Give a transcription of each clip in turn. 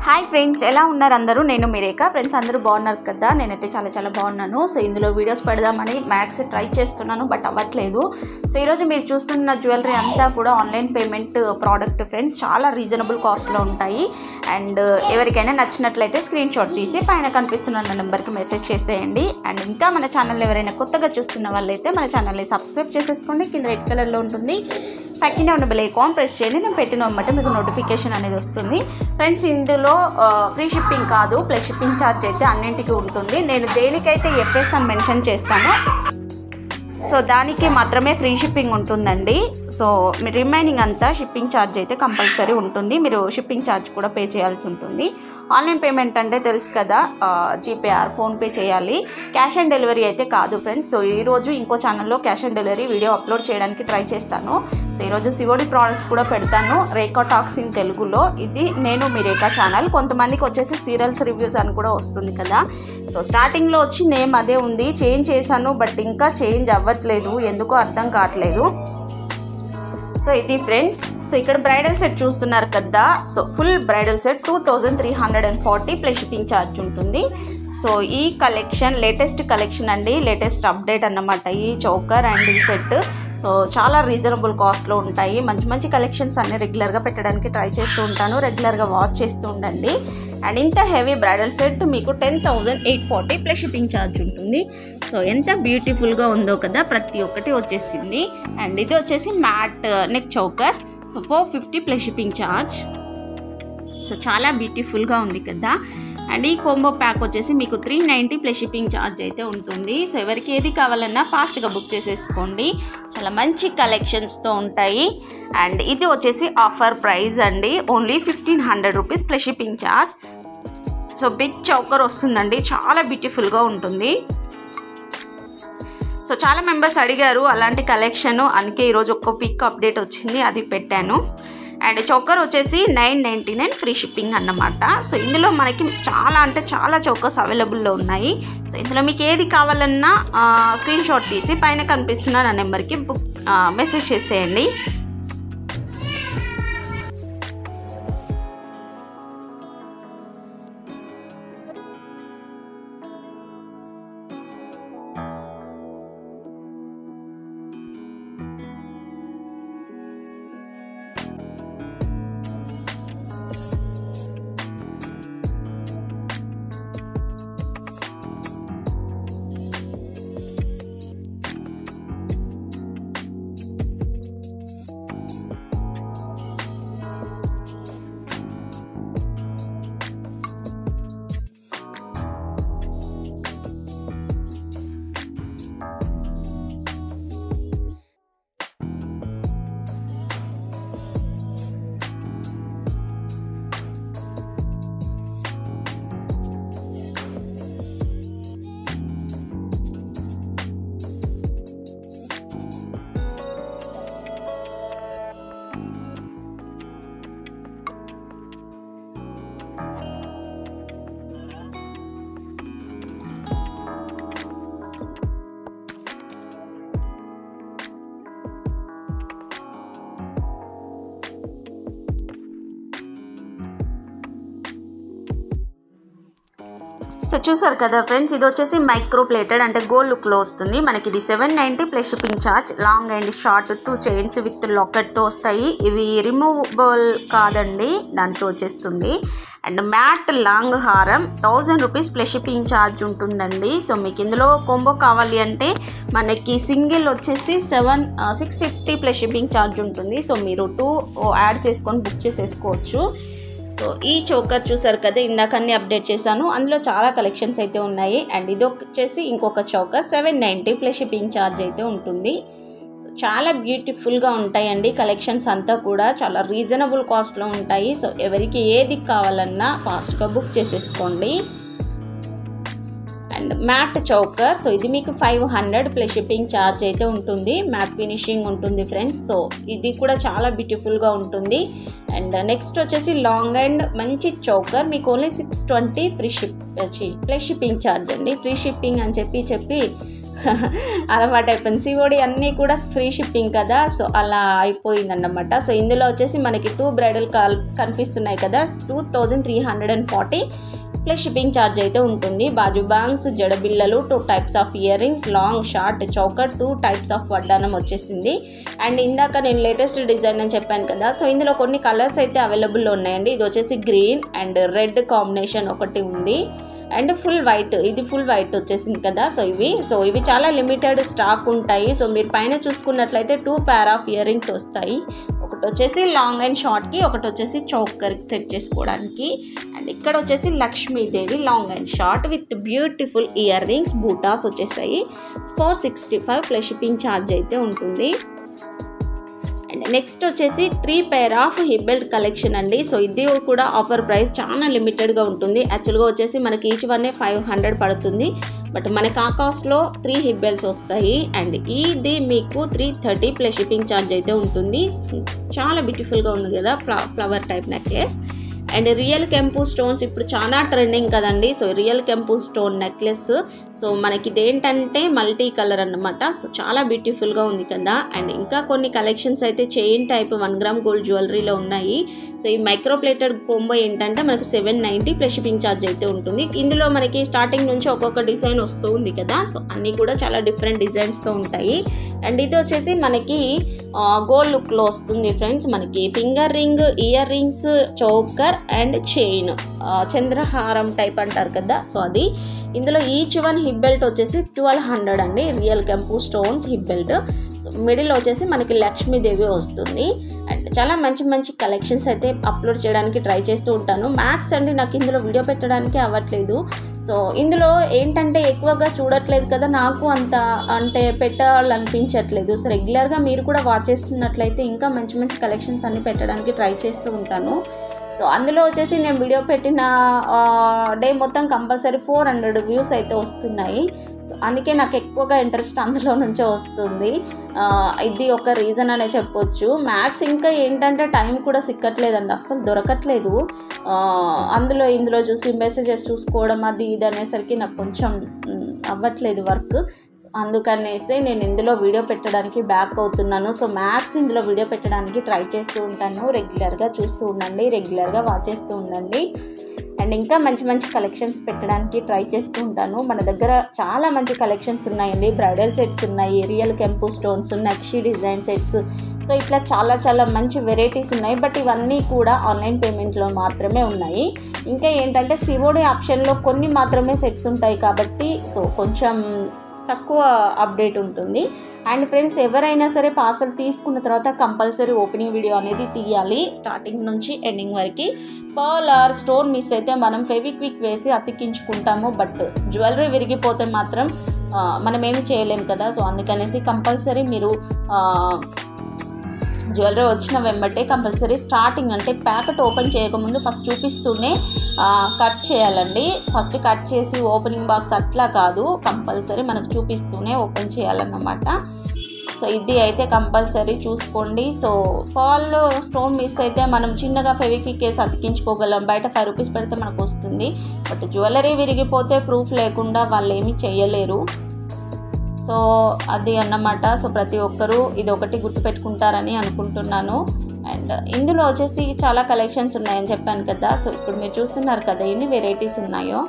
hi friends ఎలా ఉన్నారు అందరూ నేను మీరేక ఫ్రెండ్స్ అందరూ బాగున్నారు కదా నేనైతే చాలా చాలా బాగున్నాను సో ఇందులో వీడియోస్ పెడదామని మ్యాక్స్ ట్రై చేస్తున్నాను బట్ అవ్వట్లేదు సో ఈరోజు మీరు చూస్తున్న జ్యువెలరీ అంతా కూడా ఆన్లైన్ పేమెంట్ ప్రోడక్ట్ ఫ్రెండ్స్ చాలా రీజనబుల్ కాస్ట్లో ఉంటాయి అండ్ ఎవరికైనా నచ్చినట్లయితే స్క్రీన్ షాట్ తీసి పైన కనిపిస్తున్న నెంబర్కి మెసేజ్ చేసేయండి అండ్ ఇంకా మన ఛానల్ ఎవరైనా కొత్తగా చూస్తున్న వాళ్ళైతే మన ఛానల్ని సబ్స్క్రైబ్ చేసేసుకోండి కింద రెడ్ కలర్లో ఉంటుంది పక్కనే ఉన్న బెల్ ఐకాన్ ప్రెస్ చేయండి నేను పెట్టిన వెంబటే మీకు నోటిఫికేషన్ అనేది వస్తుంది ఫ్రెండ్స్ ఇందులో ఫ్రీ షిప్పింగ్ కాదు ప్లస్ షిప్పింగ్ ఛార్జ్ అయితే అన్నింటికి ఉంటుంది నేను దేనికైతే ఎఫ్ఎస్ అని మెన్షన్ చేస్తానో సో దానికి మాత్రమే ఫ్రీ షిప్పింగ్ ఉంటుందండి సో మీ రిమైనింగ్ అంతా షిప్పింగ్ ఛార్జ్ అయితే కంపల్సరీ ఉంటుంది మీరు షిప్పింగ్ ఛార్జ్ కూడా పే చేయాల్సి ఉంటుంది ఆన్లైన్ పేమెంట్ అంటే తెలుసు కదా జీపే ఆర్ ఫోన్పే చేయాలి క్యాష్ ఆన్ డెలివరీ అయితే కాదు ఫ్రెండ్స్ సో ఈరోజు ఇంకో ఛానల్లో cash on delivery video upload చేయడానికి ట్రై చేస్తాను సో ఈరోజు సివోడి ప్రోడక్ట్స్ కూడా పెడతాను రేఖా టాక్స్ ఇన్ తెలుగులో ఇది నేను మీ రేఖా ఛానల్ కొంతమందికి వచ్చేసి సీరియల్స్ రివ్యూస్ అని కూడా వస్తుంది కదా సో స్టార్టింగ్లో వచ్చి నేమ్ అదే ఉంది చేంజ్ చేశాను బట్ ఇంకా చేంజ్ అవ్వట్లేదు ఎందుకో అర్థం కావట్లేదు సో ఇది ఫ్రెండ్స్ సో ఇక్కడ బ్రైడల్ సెట్ చూస్తున్నారు కదా so full bridal set two thousand three hundred and forty plus shipping charge ఉంటుంది సో ఈ కలెక్షన్ లేటెస్ట్ కలెక్షన్ అండి లేటెస్ట్ అప్డేట్ అన్నమాట ఈ చౌకర్ అండ్ ఈ సెట్ సో చాలా రీజనబుల్ కాస్ట్లో ఉంటాయి మంచి మంచి కలెక్షన్స్ అన్ని రెగ్యులర్గా పెట్టడానికి ట్రై చేస్తూ ఉంటాను రెగ్యులర్గా వాచ్ చేస్తూ ఉండండి అండ్ ఇంత హెవీ బ్రైడల్ సెట్ మీకు ten thousand eight forty plus shipping charge ఉంటుంది సో ఎంత బ్యూటిఫుల్గా ఉందో కదా ప్రతి ఒక్కటి వచ్చేసింది అండ్ ఇది వచ్చేసి matte neck choker so four fifty plus shipping charge so చాలా బ్యూటిఫుల్గా ఉంది కదా అండ్ ఈ కోంబో ప్యాక్ వచ్చేసి మీకు three ninety plus shipping charge అయితే ఉంటుంది సో ఎవరికి ఏది కావాలన్నా ఫాస్ట్గా బుక్ చేసేసుకోండి చాలా మంచి కలెక్షన్స్తో ఉంటాయి అండ్ ఇది వచ్చేసి ఆఫర్ ప్రైస్ అండి only fifteen hundred rupees plus shipping charge so big choker వస్తుందండి చాలా బ్యూటిఫుల్గా ఉంటుంది సో చాలా మెంబర్స్ అడిగారు అలాంటి కలెక్షన్ అందుకే ఈరోజు ఒక్క పిక్ అప్డేట్ వచ్చింది అది పెట్టాను అండ్ చౌకర్ వచ్చేసి nine ninety nine free shipping అన్నమాట సో ఇందులో మనకి చాలా అంటే చాలా చౌకర్స్ అవైలబుల్లో ఉన్నాయి సో ఇందులో మీకు ఏది కావాలన్నా స్క్రీన్ షాట్ తీసి పైన కనిపిస్తున్న నా నెంబర్కి బుక్ మెసేజ్ చేసేయండి సో చూసారు కదా ఫ్రెండ్స్ ఇది వచ్చేసి మైక్రో ప్లేటెడ్ అంటే గోల్డ్ లుక్లో వస్తుంది మనకి ఇది seven ninety plus shipping charge long and short two chains with లాకెట్తో వస్తాయి ఇవి రిమూవబుల్ కాదండి దాంతో వచ్చేస్తుంది అండ్ మ్యాట్ లాంగ్ హారం thousand rupees plus shipping charge ఉంటుందండి సో మీకు ఇందులో కొంబో కావాలి అంటే మనకి సింగిల్ వచ్చేసి seven six fifty plus shipping charge ఉంటుంది సో మీరు టూ యాడ్ చేసుకొని బుక్ చేసేసుకోవచ్చు సో ఈ చోకర్ చూసారు కదా ఇందాకన్నీ అప్డేట్ చేశాను అందులో చాలా కలెక్షన్స్ అయితే ఉన్నాయి అండ్ ఇది వచ్చేసి ఇంకొక choker seven ninety plus shipping charge అయితే ఉంటుంది సో చాలా బ్యూటిఫుల్గా ఉంటాయండి కలెక్షన్స్ అంతా కూడా చాలా రీజనబుల్ కాస్ట్లో ఉంటాయి సో ఎవరికి ఏది కావాలన్నా ఫాస్ట్గా బుక్ చేసేసుకోండి అండ్ మ్యాట్ చౌకర్ సో ఇది మీకు five hundred plus shipping charge అయితే ఉంటుంది మ్యాట్ ఫినిషింగ్ ఉంటుంది ఫ్రెండ్స్ సో ఇది కూడా చాలా బ్యూటిఫుల్గా ఉంటుంది అండ్ నెక్స్ట్ వచ్చేసి లాంగ్ అండ్ మంచి చౌకర్ మీకు only six twenty free ship plus shipping charge అండి ఫ్రీ షిప్పింగ్ అని చెప్పి చెప్పి అలవాటు అయిపోయింది సిఓడి అన్నీ కూడా ఫ్రీ షిప్పింగ్ కదా సో అలా అయిపోయిందన్నమాట సో ఇందులో వచ్చేసి మనకి టూ బ్రైడల్ కాల్ కనిపిస్తున్నాయి కదా two thousand three hundred and forty plus shipping charge అయితే ఉంటుంది బాజు బ్యాంగ్స్ జడబిల్లలు two types of earrings long short choker two types of వడ్డానం వచ్చేసింది అండ్ ఇందాక నేను లేటెస్ట్ డిజైన్ అని చెప్పాను కదా సో ఇందులో కొన్ని కలర్స్ అయితే అవైలబుల్లో ఉన్నాయండి ఇది వచ్చేసి గ్రీన్ అండ్ రెడ్ కాంబినేషన్ ఒకటి ఉంది అండ్ ఫుల్ వైట్ ఇది ఫుల్ వైట్ వచ్చేసింది కదా సో ఇవి సో ఇవి చాలా లిమిటెడ్ స్టాక్ ఉంటాయి సో మీరు పైన చూసుకున్నట్లయితే two pair of earrings వస్తాయి ఒకటి వచ్చేసి లాంగ్ అండ్ షార్ట్కి ఒకటి వచ్చేసి చౌకర్కి సెట్ చేసుకోవడానికి అండ్ ఇక్కడ వచ్చేసి Lakshmidevi long and short with beautiful earrings బూటాస్ వచ్చేసాయి four sixty five plus shipping charge అయితే ఉంటుంది అండ్ నెక్స్ట్ వచ్చేసి three pair of hip belt collection అండి సో ఇది కూడా ఆఫర్ ప్రైస్ చాలా లిమిటెడ్గా ఉంటుంది యాక్చువల్గా వచ్చేసి మనకి ఈచ్ వన్ ఫైవ్ హండ్రెడ్ పడుతుంది బట్ మనకి ఆ కాస్ట్లో త్రీ హిబ్బెల్స్ వస్తాయి అండ్ ఇది మీకు three thirty plus shipping charge అయితే ఉంటుంది చాలా బ్యూటిఫుల్గా ఉంది కదా flower type necklace and real కెంపు స్టోన్స్ ఇప్పుడు చాలా ట్రెండింగ్ కదండి సో రియల్ కెంపు స్టోన్ నెక్లెస్ సో మనకి ఇదేంటంటే మల్టీ కలర్ అన్నమాట సో చాలా బ్యూటిఫుల్గా ఉంది కదా అండ్ ఇంకా కొన్ని కలెక్షన్స్ అయితే chain type one gram gold జ్యువెలరీలో ఉన్నాయి సో ఈ మైక్రోప్లేటెడ్ కోంబో ఏంటంటే మనకి seven ninety plus shipping charge అయితే ఉంటుంది ఇందులో మనకి స్టార్టింగ్ నుంచి ఒక్కొక్క డిజైన్ వస్తూ ఉంది కదా సో అన్నీ కూడా చాలా డిఫరెంట్ డిజైన్స్తో ఉంటాయి అండ్ ఇది వచ్చేసి మనకి గోల్డ్ లుక్లో వస్తుంది ఫ్రెండ్స్ మనకి finger ring earrings choker and chain చంద్రహారం టైప్ అంటారు కదా సో అది ఇందులో ఈచ్ వన్ హిప్ బెల్ట్ వచ్చేసి ట్వెల్వ్ హండ్రెడ్ అండి రియల్ కెంపు స్టోన్ హిప్ బెల్ట్ మిడిల్ వచ్చేసి మనకి లక్ష్మీదేవి వస్తుంది అండ్ చాలా మంచి మంచి కలెక్షన్స్ అయితే అప్లోడ్ చేయడానికి ట్రై చేస్తూ ఉంటాను మ్యాథ్స్ అండి నాకు ఇందులో వీడియో పెట్టడానికి అవ్వట్లేదు సో ఇందులో ఏంటంటే ఎక్కువగా చూడట్లేదు కదా నాకు అంత అంటే పెట్టాలనిపించట్లేదు సో రెగ్యులర్గా మీరు కూడా వాచ్ చేస్తున్నట్లయితే ఇంకా మంచి మంచి కలెక్షన్స్ అన్ని పెట్టడానికి ట్రై చేస్తూ ఉంటాను సో అందులో వచ్చేసి నేను వీడియో పెట్టిన డే మొత్తం కంపల్సరీ ఫోర్ హండ్రెడ్ వ్యూస్ అయితే వస్తున్నాయి సో అందుకే నాకు ఎక్కువగా ఇంట్రెస్ట్ అందులో నుంచే వస్తుంది ఇది ఒక రీజన్ అనే చెప్పొచ్చు మ్యాథ్స్ ఇంకా ఏంటంటే టైం కూడా సిక్కట్లేదండి అస్సలు దొరకట్లేదు అందులో ఇందులో చూసి మెసేజెస్ చూసుకోవడం అది ఇది అనేసరికి నాకు కొంచెం అవ్వట్లేదు వర్క్ సో అందుకనేసి నేను ఇందులో వీడియో పెట్టడానికి బ్యాక్ అవుతున్నాను సో మ్యాథ్స్ ఇందులో వీడియో పెట్టడానికి ట్రై చేస్తూ ఉంటాను రెగ్యులర్గా చూస్తూ ఉండండి రెగ్యులర్గా వాచ్ చేస్తూ ఉండండి అండ్ ఇంకా మంచి మంచి కలెక్షన్స్ పెట్టడానికి ట్రై చేస్తూ ఉంటాను మన దగ్గర చాలా మంచి కలెక్షన్స్ ఉన్నాయండి బ్రైడల్ సెట్స్ ఉన్నాయి రియల్ కెంపు స్టోన్స్ నక్షి డిజైన్ సెట్స్ సో ఇట్లా చాలా చాలా మంచి వెరైటీస్ ఉన్నాయి బట్ ఇవన్నీ కూడా ఆన్లైన్ పేమెంట్లో మాత్రమే ఉన్నాయి ఇంకా ఏంటంటే సివోడి ఆప్షన్లో కొన్ని మాత్రమే సెట్స్ ఉంటాయి కాబట్టి సో కొంచెం తక్కువ అప్డేట్ ఉంటుంది అండ్ ఫ్రెండ్స్ ఎవరైనా సరే పార్సల్ తీసుకున్న తర్వాత కంపల్సరీ ఓపెనింగ్ వీడియో అనేది తీయాలి స్టార్టింగ్ నుంచి ఎండింగ్ వరకు పర్ల్ ఆర్ స్టోన్ మిస్ అయితే మనం ఫెవిక్విక్ వేసి అతికించుకుంటాము బట్ జ్యువెలరీ విరిగిపోతే మాత్రం మనం ఏమి చేయలేం కదా సో అందుకనేసి కంపల్సరీ మీరు జ్యువెలరీ వచ్చిన వెంబటే కంపల్సరీ స్టార్టింగ్ అంటే ప్యాకెట్ ఓపెన్ చేయకముందు ఫస్ట్ చూపిస్తూనే కట్ చేయాలండి ఫస్ట్ కట్ చేసి ఓపెనింగ్ బాక్స్ అట్లా కాదు కంపల్సరీ మనకు చూపిస్తూనే ఓపెన్ చేయాలన్నమాట సో ఇది అయితే కంపల్సరీ చూసుకోండి సో పాల్ స్టోన్ మిస్ అయితే మనం చిన్నగా ఫెవిక్విక్ వేసి అతికించుకోగలం బయట ఫైవ్ రూపీస్ పెడితే మనకు వస్తుంది బట్ జ్యువెలరీ విరిగిపోతే ప్రూఫ్ లేకుండా వాళ్ళు ఏమీ చేయలేరు సో అది అన్నమాట సో ప్రతి ఒక్కరూ ఇది ఒకటి గుర్తుపెట్టుకుంటారని అనుకుంటున్నాను అండ్ ఇందులో వచ్చేసి చాలా కలెక్షన్స్ ఉన్నాయని చెప్పాను కదా సో ఇప్పుడు మీరు చూస్తున్నారు కదా ఎన్ని వెరైటీస్ ఉన్నాయో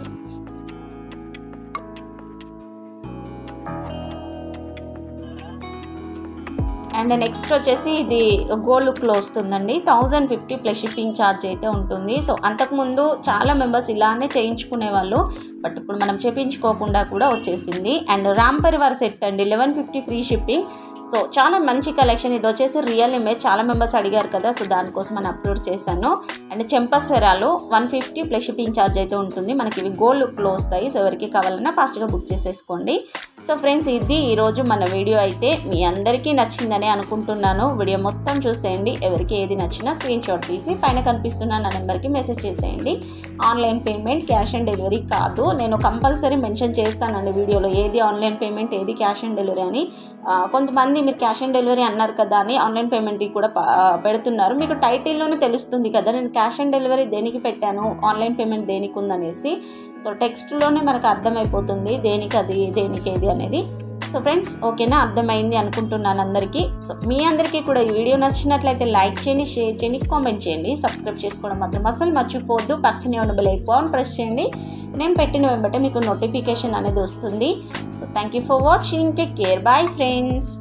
అండ్ నెక్స్ట్ వచ్చేసి ఇది గోల్డ్ లుక్లో వస్తుందండి thousand fifty plus shipping charge అయితే ఉంటుంది సో అంతకుముందు చాలా మెంబర్స్ ఇలానే చేయించుకునే వాళ్ళు బట్ ఇప్పుడు మనం చేయించుకోకుండా కూడా వచ్చేసింది అండ్ రామ్ పరివార్ సెట్ అండి eleven fifty free shipping so చాలా మంచి కలెక్షన్ ఇది వచ్చేసి రియల్ ఇమేజ్ చాలా మెంబర్స్ అడిగారు కదా సో దానికోసం నేను అప్లోడ్ చేశాను అండ్ చెంపస్వరాలు one fifty plus shipping charge అయితే ఉంటుంది మనకి ఇవి గోల్డ్ లుక్లో వస్తాయి సో ఎవరికి కావాలన్నా ఫాస్ట్గా బుక్ చేసేసుకోండి సో ఫ్రెండ్స్ ఇది ఈరోజు మన వీడియో అయితే మీ అందరికీ నచ్చిందని అనుకుంటున్నాను వీడియో మొత్తం చూసేయండి ఎవరికి ఏది నచ్చినా స్క్రీన్ షాట్ తీసి పైన కనిపిస్తున్న నా నెంబర్కి మెసేజ్ చేసేయండి online payment cash on delivery కాదు నేను కంపల్సరీ మెన్షన్ చేస్తానండి వీడియోలో ఏది ఆన్లైన్ పేమెంట్ ఏది క్యాష్ ఆన్ డెలివరీ అని కొంతమంది మీరు క్యాష్ ఆన్ డెలివరీ అన్నారు కదా అని ఆన్లైన్ పేమెంట్కి కూడా పెడుతున్నారు మీకు టైటిల్లోనే తెలుస్తుంది కదా నేను క్యాష్ ఆన్ డెలివరీ దేనికి పెట్టాను ఆన్లైన్ పేమెంట్ దేనికి ఉందనేసి సో టెక్స్ట్లోనే మనకు అర్థమైపోతుంది దేనికి అది దేనికి ఏది అనేది సో ఫ్రెండ్స్ ఓకేనా అర్థమైంది అనుకుంటున్నాను అందరికీ సో మీ అందరికీ కూడా ఈ వీడియో నచ్చినట్లయితే లైక్ చేయండి షేర్ చేయండి కామెంట్ చేయండి సబ్స్క్రైబ్ చేసుకోవడం మాత్రం అసలు మర్చిపోవద్దు పక్కనే ఉన్న బెల్ ఐకాన్ ప్రెస్ చేయండి నేను పెట్టిన వెంబటే మీకు నోటిఫికేషన్ అనేది వస్తుంది so thank you for watching take care bye friends